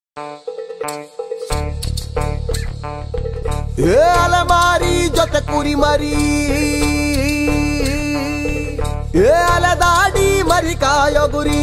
ಏ ಅಲಮಾರಿ ಜೊತೆ ಕುರಿ ಮರಿ ಏ ಅಲದಾಡಿ ಮರಿ ಕಾಯೋ ಗುರಿ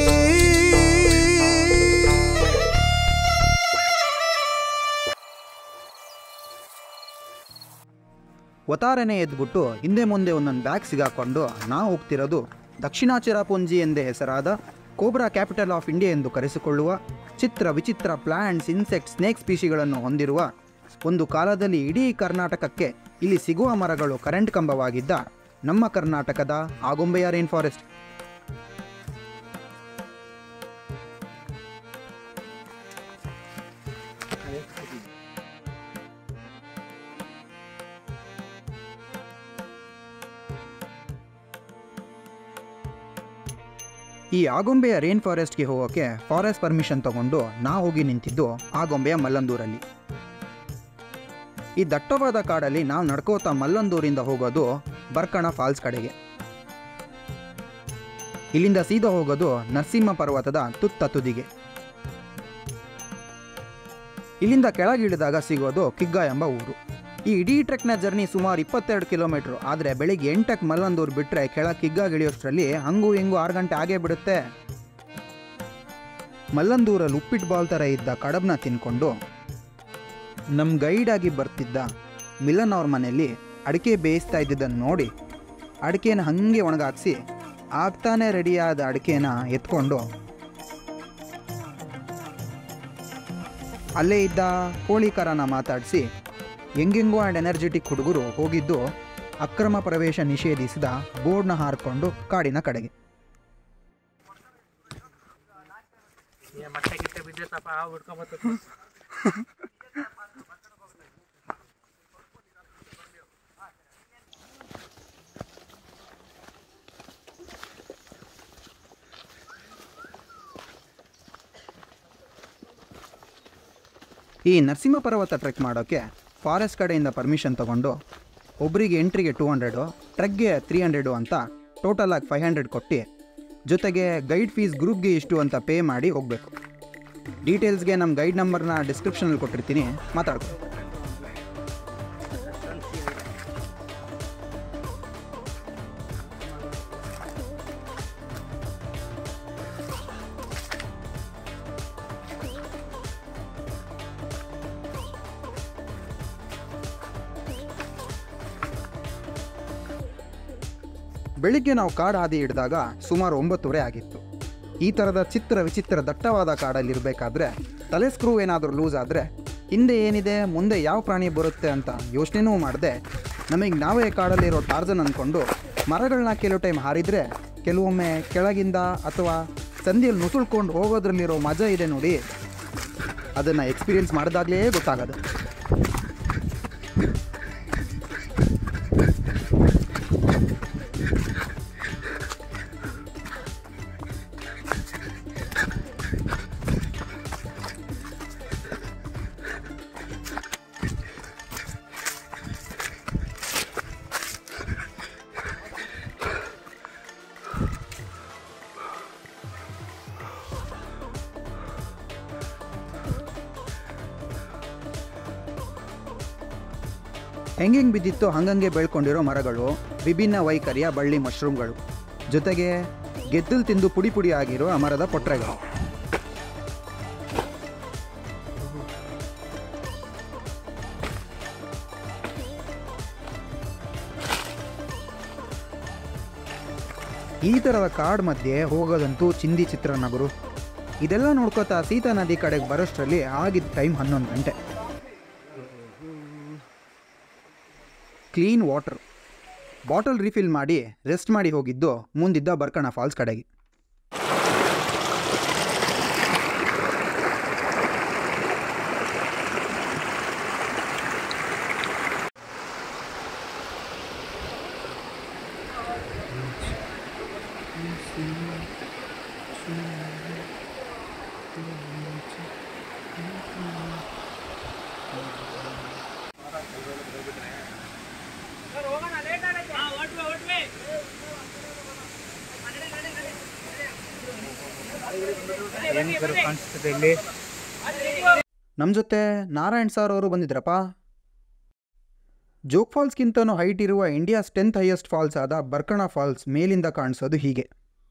ಒತಾರನೆ ಎದ್ಬಿಟ್ಟು ಹಿಂದೆ ಮುಂದೆ ಒಂದೊಂದು ಬ್ಯಾಗ್ ಸಿಗಾಕೊಂಡು ನಾವು ಹೋಗ್ತಿರೋದು ದಕ್ಷಿಣಾಚಿರಾಪುಂಜಿ ಎಂದೇ ಹೆಸರಾದ ಕೋಬ್ರಾ ಕ್ಯಾಪಿಟಲ್ ಆಫ್ ಇಂಡಿಯಾ ಎಂದು ಕರೆಸಿಕೊಳ್ಳುವ ಚಿತ್ರ ವಿಚಿತ್ರ ಪ್ಲಾಂಟ್ಸ್ ಇನ್ಸೆಕ್ಟ್ ಸ್ನೇಕ್ ಸ್ಪೀಶಿಗಳನ್ನು ಹೊಂದಿರುವ ಒಂದು ಕಾಲದಲ್ಲಿ ಇಡೀ ಕರ್ನಾಟಕಕ್ಕೆ ಇಲ್ಲಿ ಸಿಗುವ ಮರಗಳು ಕರೆಂಟ್ ಕಂಬವಾಗಿದ್ದ ನಮ್ಮ ಕರ್ನಾಟಕದ ಆಗುಂಬೆಯ ರೈನ್ ಫಾರೆಸ್ಟ್ ಈ ಆಗೊಂಬೆಯ ರೇನ್ ಫಾರೆಸ್ಟ್ಗೆ ಹೋಗೋಕ್ಕೆ ಫಾರೆಸ್ಟ್ ಪರ್ಮಿಷನ್ ತಗೊಂಡು ನಾ ಹೋಗಿ ನಿಂತಿದ್ದು ಆಗೊಂಬೆಯ ಮಲ್ಲಂದೂರಲ್ಲಿ ಈ ದಟ್ಟವಾದ ಕಾಡಲ್ಲಿ ನಾವು ನಡ್ಕೋತಾ ಮಲ್ಲಂದೂರಿಂದ ಹೋಗೋದು ಬರ್ಕಣ ಫಾಲ್ಸ್ ಕಡೆಗೆ ಇಲ್ಲಿಂದ ಸೀದಾ ಹೋಗೋದು ನರಸಿಂಹ ಪರ್ವತದ ತುತ್ತ ತುದಿಗೆ ಇಲ್ಲಿಂದ ಕೆಳಗಿಳಿದಾಗ ಸಿಗೋದು ಕಿಗ್ಗ ಎಂಬ ಊರು ಈ ಇಡೀ ಟ್ರೆಕ್ನ ಜರ್ನಿ ಸುಮಾರು ಇಪ್ಪತ್ತೆರಡು ಕಿಲೋಮೀಟ್ರು ಆದರೆ ಬೆಳಿಗ್ಗೆ ಎಂಟಕ್ಕೆ ಮಲ್ಲಂದೂರು ಬಿಟ್ಟರೆ ಕೆಳ ಕಿಗ್ಗಾಗಿಳಿಯೋಷ್ಟರಲ್ಲಿ ಹಂಗೂ ಹಿಂಗೂ ಆರು ಗಂಟೆ ಆಗೇ ಬಿಡುತ್ತೆ ಮಲ್ಲಂದೂರಲ್ಲಿ ಉಪ್ಪಿಟ್ಟು ಬಾಲ್ ಥರ ಇದ್ದ ಕಡಬ್ನ ತಿನ್ಕೊಂಡು ನಮ್ಮ ಗೈಡಾಗಿ ಬರ್ತಿದ್ದ ಮಿಲನ್ ಅವ್ರ ಮನೆಯಲ್ಲಿ ಅಡಿಕೆ ಬೇಯಿಸ್ತಾ ಇದ್ದಿದ್ದನ್ನು ನೋಡಿ ಅಡಿಕೆನ ಹಾಗೆ ಒಣಗಾಕ್ಸಿ ಆಗ್ತಾನೆ ರೆಡಿಯಾದ ಅಡಿಕೆನ ಎತ್ಕೊಂಡು ಅಲ್ಲೇ ಇದ್ದ ಕೋಳಿಕರನ ಮಾತಾಡಿಸಿ ಹೆಂಗೆಂಗೋ ಆ್ಯಂಡ್ ಎನರ್ಜೆಟಿಕ್ ಹುಡುಗರು ಹೋಗಿದ್ದು ಅಕ್ರಮ ಪ್ರವೇಶ ನಿಷೇಧಿಸಿದ ಬೋರ್ಡ್ನ ಹಾರ್ಕೊಂಡು ಕಾಡಿನ ಕಡೆಗೆ ಮೊಟ್ಟೆ ಗಿಟ್ಟೆ ಬಿದ್ದೈತಪ್ಪ ಹುಡ್ಕೊಂಬತ್ತ ಈ ನರಸಿಂಹ ಪರ್ವತ ಟ್ರೆಕ್ ಮಾಡೋಕ್ಕೆ ಫಾರೆಸ್ಟ್ ಕಡೆಯಿಂದ ಪರ್ಮಿಷನ್ ತಗೊಂಡು ಒಬ್ಬರಿಗೆ ಎಂಟ್ರಿಗೆ ಟೂ ಹಂಡ್ರೆಡು ಟ್ರೆಕ್ಗೆ ತ್ರೀ ಹಂಡ್ರೆಡು ಅಂತ ಟೋಟಲ್ ಆಗಿ ಫೈವ್ ಹಂಡ್ರೆಡ್ ಕೊಟ್ಟು ಜೊತೆಗೆ ಗೈಡ್ ಫೀಸ್ ಗ್ರೂಪ್ಗೆ ಇಷ್ಟು ಅಂತ ಪೇ ಮಾಡಿ ಹೋಗಬೇಕು ಡೀಟೇಲ್ಸ್ಗೆ ನಮ್ಮ ಗೈಡ್ ನಂಬರ್ನ ಡಿಸ್ಕ್ರಿಪ್ಷನಲ್ಲಿ ಕೊಟ್ಟಿರ್ತೀನಿ ಮಾತಾಡ್ಕೊ ಬೆಳಿಗ್ಗೆ ನಾವು ಕಾಡು ಹಾದಿ ಹಿಡಿದಾಗ ಸುಮಾರು ಒಂಬತ್ತುವರೆ ಆಗಿತ್ತು ಈ ಥರದ ಚಿತ್ರ ವಿಚಿತ್ರ ದಟ್ಟವಾದ ಕಾಡಲ್ಲಿರಬೇಕಾದ್ರೆ ತಲೆ ಸ್ಕ್ರೂ ಏನಾದರೂ ಲೂಸ್ ಆದರೆ ಹಿಂದೆ ಏನಿದೆ ಮುಂದೆ ಯಾವ ಪ್ರಾಣಿ ಬರುತ್ತೆ ಅಂತ ಯೋಚನೆನೂ ಮಾಡದೆ ನಮಗೆ ನಾವೇ ಕಾಡಲ್ಲಿರೋ ಟಾರ್ಜನ್ ಅಂದ್ಕೊಂಡು ಮರಗಳನ್ನ ಕೆಲವು ಟೈಮ್ ಹಾರಿದರೆ ಕೆಲವೊಮ್ಮೆ ಕೆಳಗಿಂದ ಅಥವಾ ಸಂದಿಯಲ್ಲಿ ನುಸುಳ್ಕೊಂಡು ಹೋಗೋದ್ರಲ್ಲಿರೋ ಮಜಾ ಇದೆ ನೋಡಿ ಅದನ್ನು ಎಕ್ಸ್ಪೀರಿಯನ್ಸ್ ಮಾಡಿದಾಗಲೇ ಗೊತ್ತಾಗೋದು ಹೆಂಗೆಂಗೆ ಬಿದ್ದಿತ್ತು ಹಂಗಂಗೆ ಬೆಳ್ಕೊಂಡಿರೋ ಮರಗಳು ವಿಭಿನ್ನ ವೈಖರಿಯ ಬಳ್ಳಿ ಮಶ್ರೂಮ್ಗಳು ಜೊತೆಗೆ ಗೆದ್ದಲು ತಿಂದು ಪುಡಿ ಪುಡಿ ಆಗಿರೋ ಆ ಮರದ ಪೊಟ್ರೆಗಳು ಈ ಥರದ ಕಾಡ್ ಮಧ್ಯೆ ಹೋಗೋದಂತೂ ಚಿಂದಿ ಚಿತ್ರಣ ಗುರು ಇದೆಲ್ಲ ನೋಡ್ಕೋತಾ ಸೀತಾ ನದಿ ಕಡೆಗೆ ಬರೋಷ್ಟರಲ್ಲಿ ಆಗಿದ್ದ ಟೈಮ್ ಹನ್ನೊಂದು ಗಂಟೆ ಕ್ಲೀನ್ ವಾಟರ್ ಬಾಟಲ್ ರಿಫಿಲ್ ಮಾಡಿ ರೆಸ್ಟ್ ಮಾಡಿ ಹೋಗಿದ್ದು ಮುಂದಿದ್ದ ಬರ್ಕಣ ಫಾಲ್ಸ್ ಕಡೆಗೆ ಏನು ಕಾಣಿಸ್ತದೆ ಇಲ್ಲಿ ನಮ್ಮ ಜೊತೆ ನಾರಾಯಣ್ ಸರ್ ಅವರು ಬಂದಿದ್ರಪ್ಪ ಜೋಗ್ ಫಾಲ್ಸ್ಗಿಂತನೂ ಹೈಟ್ ಇರುವ ಇಂಡಿಯಾಸ್ ಟೆಂತ್ ಹೈಯೆಸ್ಟ್ ಫಾಲ್ಸ್ ಆದ ಬರ್ಕಣ ಫಾಲ್ಸ್ ಮೇಲಿಂದ ಕಾಣಿಸೋದು ಹೀಗೆ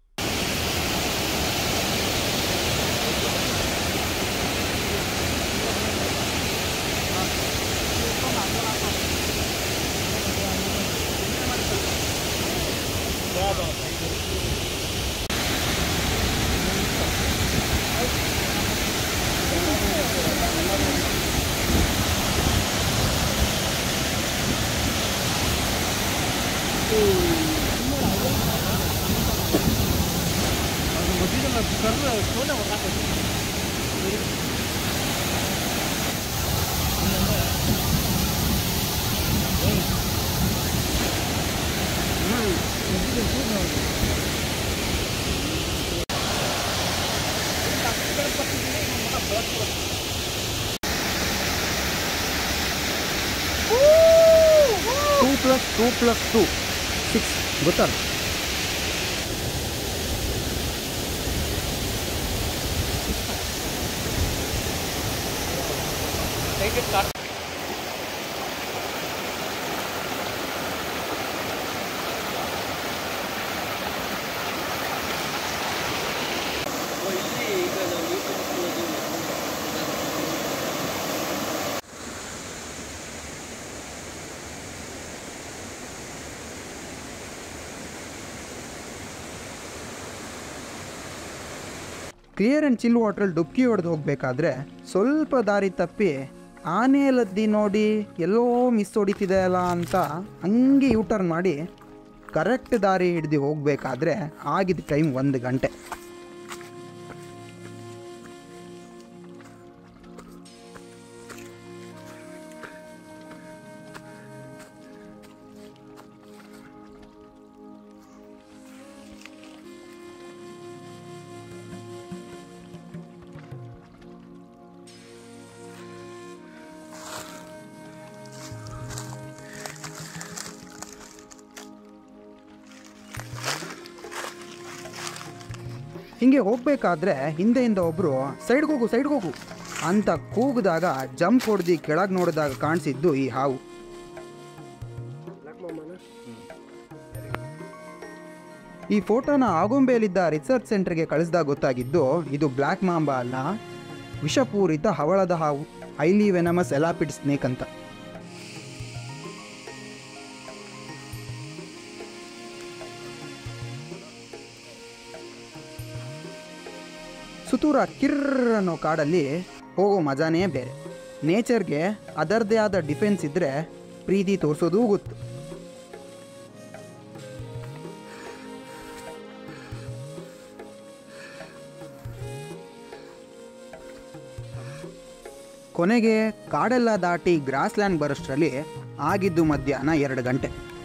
two plus two plus two six ಗೊತ್ತಲ್ಲ ಕ್ಲಿಯರ್ ಆ್ಯಂಡ್ ಚಿಲ್ ವಾಟ್ರಲ್ಲಿ ಡುಬ್ಕಿ ಹೊಡೆದು ಹೋಗಬೇಕಾದ್ರೆ ಸ್ವಲ್ಪ ದಾರಿ ತಪ್ಪಿ ಆನೆ ಲದ್ದಿ ನೋಡಿ ಎಲ್ಲೋ ಮಿಸ್ ಹೊಡಿತಿದೆ ಅಲ್ಲ ಅಂತ ಹಂಗೆ ಯೂಟರ್ನ್ ಮಾಡಿ ಕರೆಕ್ಟ್ ದಾರಿ ಹಿಡ್ದು ಹೋಗಬೇಕಾದ್ರೆ ಆಗಿದ್ದ ಟೈಮ್ ಒಂದು ಗಂಟೆ ಹಿಂಗೆ ಹೋಗಬೇಕಾದ್ರೆ ಹಿಂದೆಯಿಂದ ಒಬ್ಬರು ಸೈಡ್ಗೆ ಹೋಗು ಸೈಡ್ಗೆ ಹೋಗು ಅಂತ ಕೂಗಿದಾಗ ಜಂಪ್ ಹೊಡೆದು ಕೆಳಗೆ ನೋಡಿದಾಗ ಕಾಣಿಸಿದ್ದು ಈ ಹಾವು ಈ ಫೋಟೋನ ಆಗುಂಬೆಯಲ್ಲಿದ್ದ ರಿಸರ್ಚ್ ಸೆಂಟರ್ಗೆ ಕಳಿಸಿದಾಗ ಗೊತ್ತಾಗಿದ್ದು ಇದು ಬ್ಲ್ಯಾಕ್ ಮಾಂಬಾ ಅಲ್ಲ ವಿಷಪೂರಿತ ಹವಳದ ಹಾವು ಹೈಲಿ ವೆನಮಸ್ ಎಲಾಪಿಡ್ ಸ್ನೇಕ್ ಅಂತ ಸುತೂರ ಕಿರ್ರ್ ಅನ್ನೋ ಕಾಡಲ್ಲಿ ಹೋಗೋ ಮಜಾನೇ ಬೇರೆ ನೇಚರ್ಗೆ ಅದರದೇ ಆದ ಡಿಫೆನ್ಸ್ ಇದ್ದರೆ ಪ್ರೀತಿ ತೋರಿಸೋದೂ ಗೊತ್ತು ಕೊನೆಗೆ ಕಾಡೆಲ್ಲ ದಾಟಿ ಗ್ರಾಸ್ಲ್ಯಾಂಡ್ ಬರೋಷ್ಟರಲ್ಲಿ ಆಗಿದ್ದು ಮಧ್ಯಾಹ್ನ ಎರಡು ಗಂಟೆ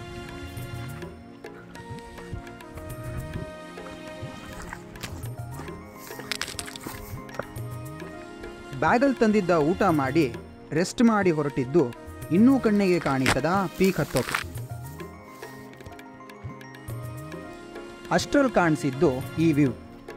ಬ್ಯಾಗಲ್ಲಿ ತಂದಿದ್ದ ಊಟ ಮಾಡಿ ರೆಸ್ಟ್ ಮಾಡಿ ಹೊರಟಿದ್ದು ಇನ್ನೂ ಕಣ್ಣಿಗೆ ಕಾಣಿಸದ ಪೀಕ್ ಹತ್ತೋಕೆ ಅಷ್ಟರಲ್ಲಿ ಕಾಣಿಸಿದ್ದು ಈ ವ್ಯೂ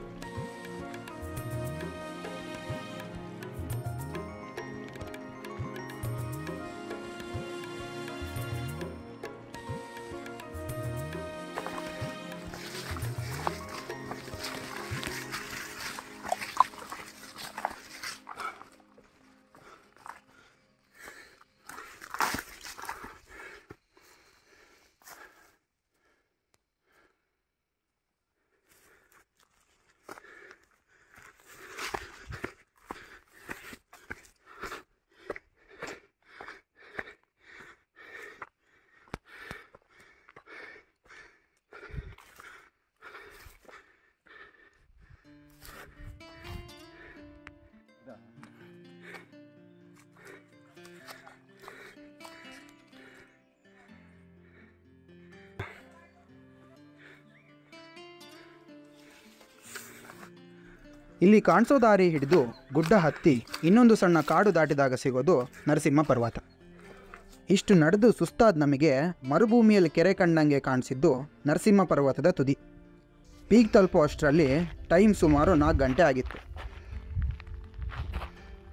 ಇಲ್ಲಿ ಕಾಣಿಸೋ ದಾರಿ ಹಿಡಿದು ಗುಡ್ಡ ಹತ್ತಿ ಇನ್ನೊಂದು ಸಣ್ಣ ಕಾಡು ದಾಟಿದಾಗ ಸಿಗೋದು ನರಸಿಂಹ ಪರ್ವತ ಇಷ್ಟು ನಡೆದು ಸುಸ್ತಾದ ನಮಗೆ ಮರುಭೂಮಿಯಲ್ಲಿ ಕೆರೆ ಕಂಡಂಗೆ ಕಾಣಿಸಿದ್ದು ನರಸಿಂಹ ಪರ್ವತದ ತುದಿ ಪೀಕ್ ತಲುಪೋ ಅಷ್ಟರಲ್ಲಿ ಟೈಮ್ ಸುಮಾರು ನಾಲ್ಕು ಗಂಟೆ ಆಗಿತ್ತು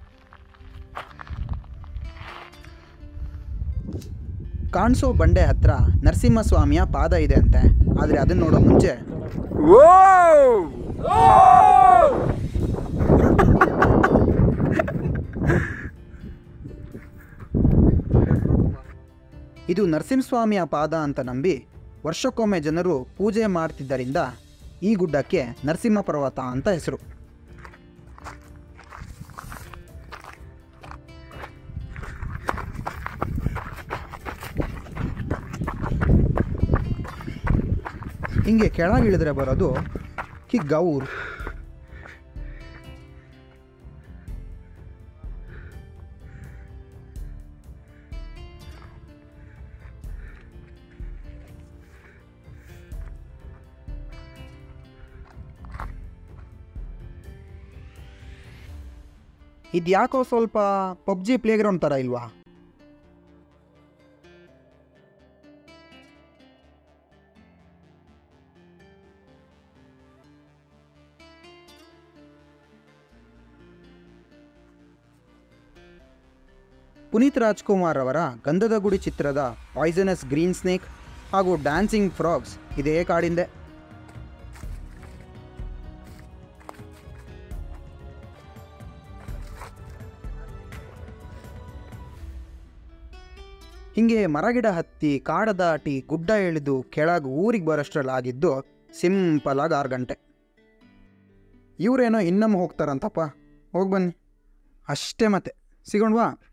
ಕಾಣಿಸೋ ಬಂಡೆ ಹತ್ರ ನರಸಿಂಹಸ್ವಾಮಿಯ ಪಾದ ಇದೆ ಅಂತೆ ಆದರೆ ಅದನ್ನ ನೋಡೋ ಮುಂಚೆ ಇದು ನರಸಿಂಹಸ್ವಾಮಿಯ ಪಾದ ಅಂತ ನಂಬಿ ವರ್ಷಕ್ಕೊಮ್ಮೆ ಜನರು ಪೂಜೆ ಮಾಡ್ತಿದ್ದರಿಂದ ಈ ಗುಡ್ಡಕ್ಕೆ ನರಸಿಂಹ ಪರ್ವತ ಅಂತ ಹೆಸರು ಹಿಂಗೆ ಕೆಳಗಿಳಿದ್ರೆ ಬರೋದು ಕಿಗ್ಗೌರ್ ಇದ್ಯಾಕೋ ಸ್ವಲ್ಪ ಪಬ್ಜಿ ಪ್ಲೇಗ್ರೌಂಡ್ ಥರ ಇಲ್ವಾ ಪುನೀತ್ ರಾಜ್ಕುಮಾರ್ ಅವರ ಗಂಧದ ಗುಡಿ ಚಿತ್ರದ ಪಾಯ್ಸನಸ್ ಗ್ರೀನ್ ಸ್ನೇಕ್ ಹಾಗೂ ಡ್ಯಾನ್ಸಿಂಗ್ ಫ್ರಾಗ್ಸ್ ಇದೇ ಕಾಡಿಂದೆ ಹಿಂಗೆ ಮರಗಿಡ ಹತ್ತಿ ಕಾಡ ದಾಟಿ ಗುಡ್ಡ ಇಳಿದು ಕೆಳಗೆ ಊರಿಗೆ ಬರೋಷ್ಟ್ರಲ್ಲಿ ಆಗಿದ್ದು ಸಿಂಪಲ್ ಆಗಿ ಆರು ಗಂಟೆ ಇವರೇನೋ ಇನ್ನೊಮ್ಮೆ ಹೋಗ್ತಾರಂತಪ್ಪ ಹೋಗಿ ಬನ್ನಿ ಅಷ್ಟೇ ಮತ್ತೆ ಸಿಗೋಣವಾ